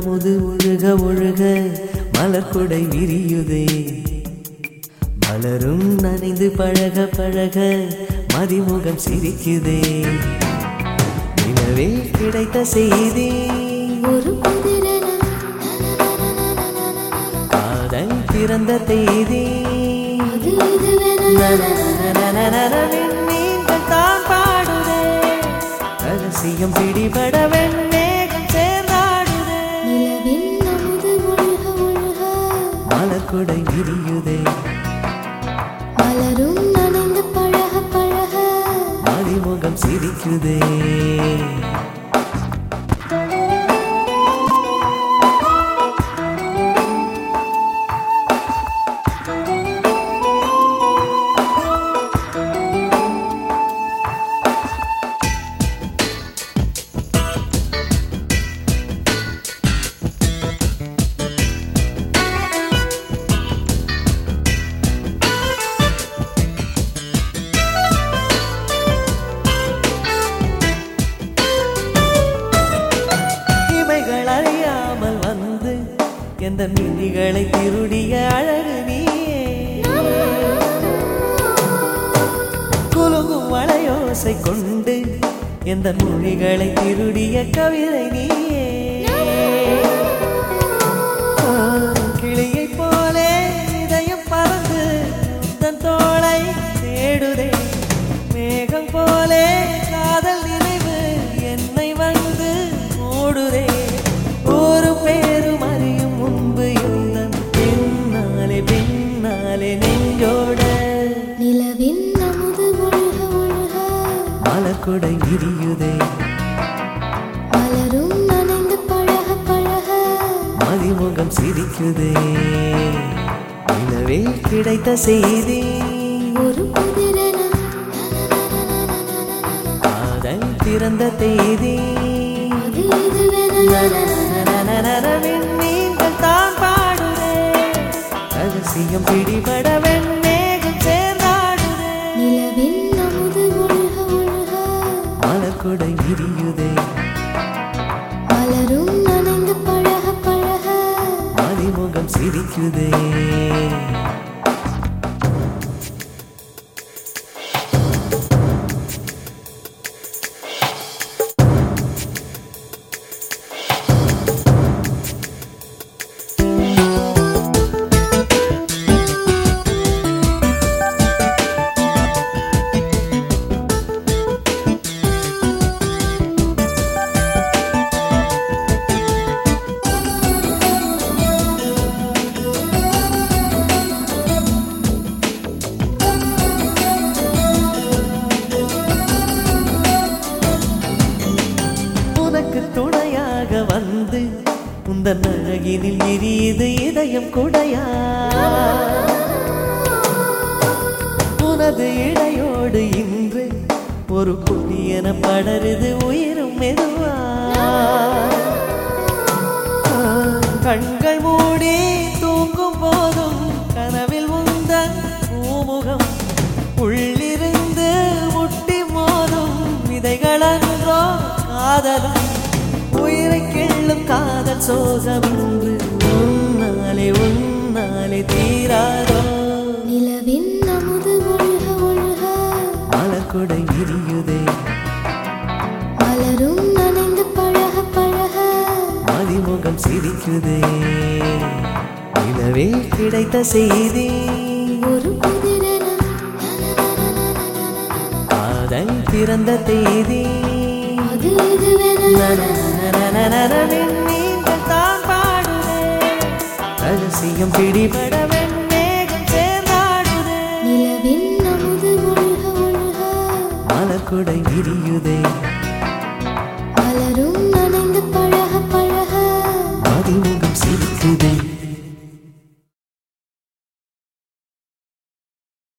அமுது ஒழுக ஒழுக மலர்கொடை விரியுதே மலரும் நனைந்து பழக பழக மதிமுகம் சிரிக்குதே நிலவே கிடைத்த செய்தி ஒரு புதிரென காதல் பிறந்த தேதி அது இதுவென நீங்கள் தான் பாடுதே ரகசியம் பிடிபட வெண்ணேகம் சேர்ந்தாடுதே நிலவின் அமுது ஒழுக ஒழுக மலர்கொடை விரியுதே மலரும் நனைந்து பழக பழக மதிமுகம் சிரிக்குதே இமைகள் அறியாமல் வந்து எந்த மின்னிகளை திருடிய அழகு நீயே குலுங்கும் வளையோசை கொண்டு எந்த மொழிகளை திருடிய கவிதை நீயே ஆ, கிளியைப் போலே இதயம் பறந்து தன் தோளை தேடுதே மேகம் போலே காதல் நினைவு என்னை வந்து மூடுதே ஒரு பேரும் அறியும் முன்பு எந்தன் பின்னாலே பின்னாலே நெஞ்சோட நிலவின் அமுது ஒழுக ஒழுக மலர்கொடை விரியுதே மலரும் நனைந்து பழக பழக மதிமுகம் சிரிக்குதே நிலவே கிடைத்த செய்தி ஒரு புதிரென காதல் பிறந்த தேதி அது இதுவென நீங்கள் தான் பாடுதே ரகசியம் பிடிபட வெண்ணேகம் சேர்ந்தாடுதே நிலவின் அமுது ஒழுக ஒழுக மலர்கொடை விரியுதே மலரும் நனைந்து பழக பழக மதிமுகம் சிரிக்குதே உனக்கு துணையாக வந்து உந்தன் அழகினில் எரியுது இதயம் குடையா உனது இடையோடு இன்று ஒரு கொடியென படருது உயிரும் மெதுவா ஆ, கண்கள் மூடி தூங்கும் போதும் கனவில் உந்தன் பூமுகம் உள்ளிருந்து முட்டி மோதும் விதைகளன்றோ காதலும் உயிரை கிள்ளும் காதல் சோகம் இன்று உன்னாலே உன்னாலே தீராதோ நிலவின் அமுது ஒழுக ஒழுக மலர்கொடை விரியுதே மலரும் நனைந்து பழக பழக மதிமுகம் சிரிக்குதே நிலவே கிடைத்த செய்தி ஒரு புதிரென காதல் பிறந்த தேதி அது இதுவென நீங்கள் தான் பாடுதே ரகசியம் பிடிபட வெண்ணேகம் சேர்ந்தாடுதே நிலவின் அமுது ஒழுக ஒழுக மலர்கொடை விரியுதே